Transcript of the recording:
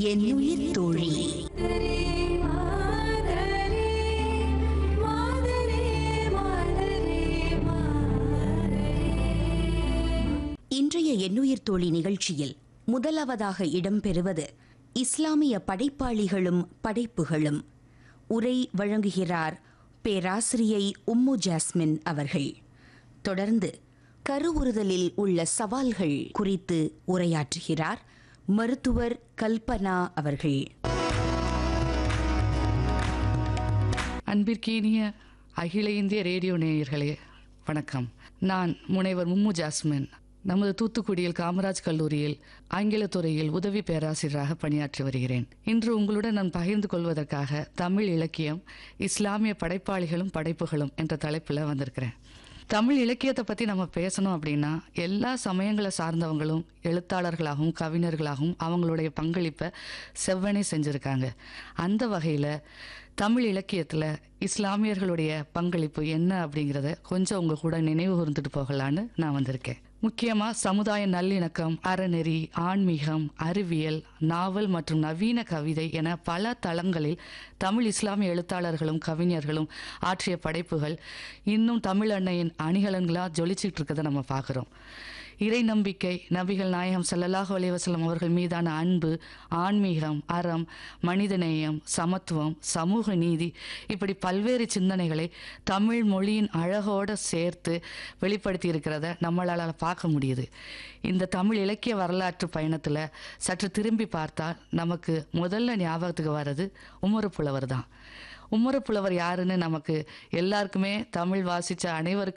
என் உயிர் தோழி இன்றைய எண்ணுயிர் தோழி நிகழ்ச்சியில் முதலாவதாக இடம்பெறுவது இஸ்லாமிய படைப்பாளிகளும் படைப்புகளும் உரை வழங்குகிறார் பேராசிரியை உம்மு ஜாஸ்மின் அவர்கள் தொடர்ந்து கருவுறுதலில் உள்ள சவால்கள் குறித்து உரையாற்றுகிறார் மருத்துவர் கல்பனா அவர்கள் அன்பிற்கினிய அகில இந்திய ரேடியோ நேயர்களே வணக்கம் நான் முனைவர் மும்மு ஜாஸ்மின் நமது தூத்துக்குடியில் காமராஜ் கல்லூரியில் ஆங்கிலத் துறையில் உதவி பேராசிரியராக பணியாற்றி வருகிறேன் இன்று உங்களுடன் நான் பகிர்ந்து கொள்வதற்காக தமிழ் இலக்கியம் இஸ்லாமிய படைப்பாளிகளும் படைப்புகளும் என்ற தலைப்பில் வந்திருக்கிறேன் தமிழ் இலக்கியத்தை பற்றி நம்ம பேசணும் அப்படின்னா எல்லா சமயங்களை சார்ந்தவங்களும் எழுத்தாளர்களாகவும் கவிஞர்களாகவும் அவங்களுடைய பங்களிப்பை செவ்வனே செஞ்சுருக்காங்க அந்த வகையில் தமிழ் இலக்கியத்தில் இஸ்லாமியர்களுடைய பங்களிப்பு என்ன அப்படிங்கிறத கொஞ்சம் உங்க கூட நினைவு கூர்ந்துட்டு போகலான்னு நான் வந்திருக்கேன் முக்கியமாக சமுதாய நல்லிணக்கம் அறநெறி ஆன்மீகம் அறிவியல் நாவல் மற்றும் நவீன கவிதை என பல தளங்களில் தமிழ் இஸ்லாமிய எழுத்தாளர்களும் கவிஞர்களும் ஆற்றிய படைப்புகள் இன்னும் தமிழ் அன்னையின் அணிகலன்களாக ஜொலிச்சிட்டு இருக்கதை நம்ம பார்க்குறோம் இறை நம்பிக்கை நபிகள் நாயகம் ஸல்லல்லாஹு அலைஹி வஸல்லம் அவர்கள் மீதான அன்பு ஆன்மீகம் அறம் மனிதநேயம் சமத்துவம் சமூக நீதி இப்படி பல்வேறு சிந்தனைகளை தமிழ் மொழியின் அழகோடு சேர்த்து வெளிப்படுத்தி இருக்கிறத நம்மளால் பார்க்க முடியுது இந்த தமிழ் இலக்கிய வரலாற்று பயணத்தில் சற்று திரும்பி பார்த்தால் நமக்கு முதல்ல ஞாபகத்துக்கு வர்றது உமறு புலவர் தான் உம்மர புலவர் யாருன்னு நமக்கு எல்லாருக்குமே தமிழ் வாசிச்ச அனைவருக்கும்